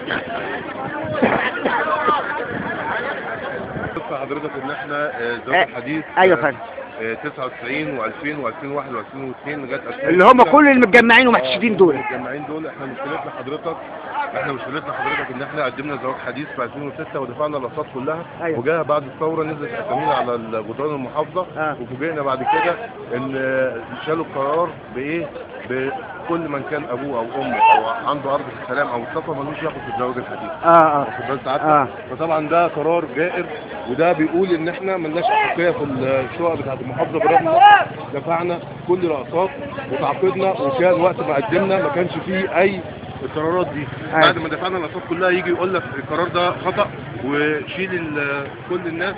قصة حضرتك ان احنا آه، زوج آه، الحديث ايوه فندم آه، 99 و2000 و2001 و2002 لغايه 2000 اللي هم كل المتجمعين ومحتشدين دول المتجمعين دول احنا مشكلتنا حضرتك احنا مشكلتنا حضرتك ان احنا قدمنا زواج حديث في 2006 ودفعنا الاقساط كلها أيوة. وجاء بعد الثوره نزلت اسامينا على جدران المحافظه آه. وفوجئنا بعد كده ان آه، شالوا القرار بايه بكل من كان ابوه او امه او عنده ارض في السلام او السفر ملوش ياخد في الزواج الحديث اه اه واخد بال سعادتك؟ آه. فطبعا ده قرار جائر وده بيقول ان احنا ملناش احقيه في الشقق بتاعت المحافظه بالرغم ان احنا دفعنا كل الاقساط وتعاقدنا وكان وقت ما قدمنا ما كانش فيه اي القرارات دي أيوة. بعد ما دفعنا الاقساط كلها يجي يقول لك القرار ده خطا وشيل ال- كل الناس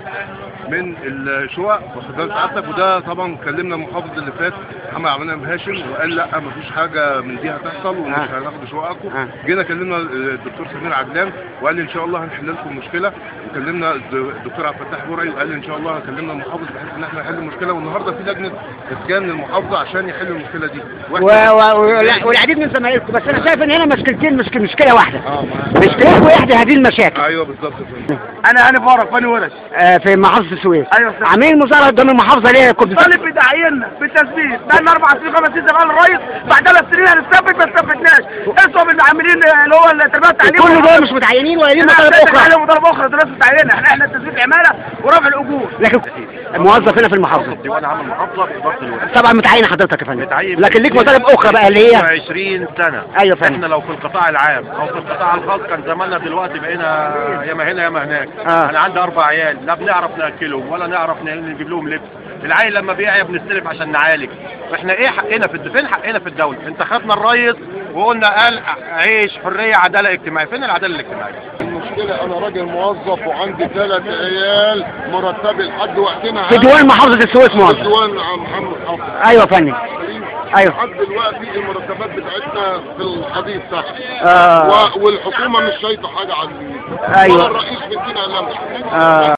من الشقق واخد بال سعادتك وده طبعا كلمنا المحافظ اللي فات محمد عبد المنعم هاشم وقال لا مفيش حاجه من دي هتحصل ومش آه. هناخد شققكم آه. جينا كلمنا الدكتور سمير عجلان وقال لي ان شاء الله هنحل لكم المشكله وكلمنا الدكتور عبد الفتاح برعي وقال لي ان شاء الله هكلمنا المحافظ بحيث ان احنا نحل المشكله والنهارده في لجنه اسكان للمحافظه عشان يحلوا المشكله دي و... و... ولا- والعديد من زمايلكم بس انا شايف ان هنا مشكلتين مش مشكله واحده اه ما- مشكلتكم واحده هذه المشاكل ايوه بالظبط يا فندم. انا انا بارك فاني ورش آه في محافظه السويس أيوة صح. عاملين مظاهره قدام المحافظه ليه كنت طالب بدعينا بالتثبيت بقالنا اربع سنين خمس سنين شغال الرئيس بعد ثلاث سنين هنثبت ما ثبتناش انتوا العاملين اللي هو التربيه والتعليم كل دول مش متعينين ولا ليه مطالب اخرى اخرى مطالب اخرى دراسه تعيينها احنا احنا تثبيت عماله ورفع الاجور لكن موظف هنا في المحافظه ديوان عام المحافظة في ضبط الوقت طبعا متعين حضرتك يا فندم متعين لكن ليك مطالب اخرى بقى اللي هي 20 سنة ايوه فندم احنا لو في القطاع العام او في القطاع الخاص كان زماننا دلوقتي بقينا ياما هنا ياما هناك آه. انا عندي اربع عيال لا بنعرف ناكلهم ولا نعرف ن- نجيب لهم لبس العيل لما بيعيا بنستلف عشان نعالج احنا ايه حقنا في الد- فين حقنا في الدولة انتخبنا الرئيس وقلنا قال عيش حرية عدالة اجتماعية فين العدالة الاجتماعية المشكله انا راجل موظف وعندي ثلاث عيال مرتبي لحد وقتنا في ديوان محافظه السويس موظف ديوان عم محمد حافظ ايوه يا فندم ايوه لحد دلوقتي المرتبات بتاعتنا في الحديث تحت آه. و- والحكومه مش شايفه حاجه عن أيوة. ولا الرئيس بيدينا لمح آه.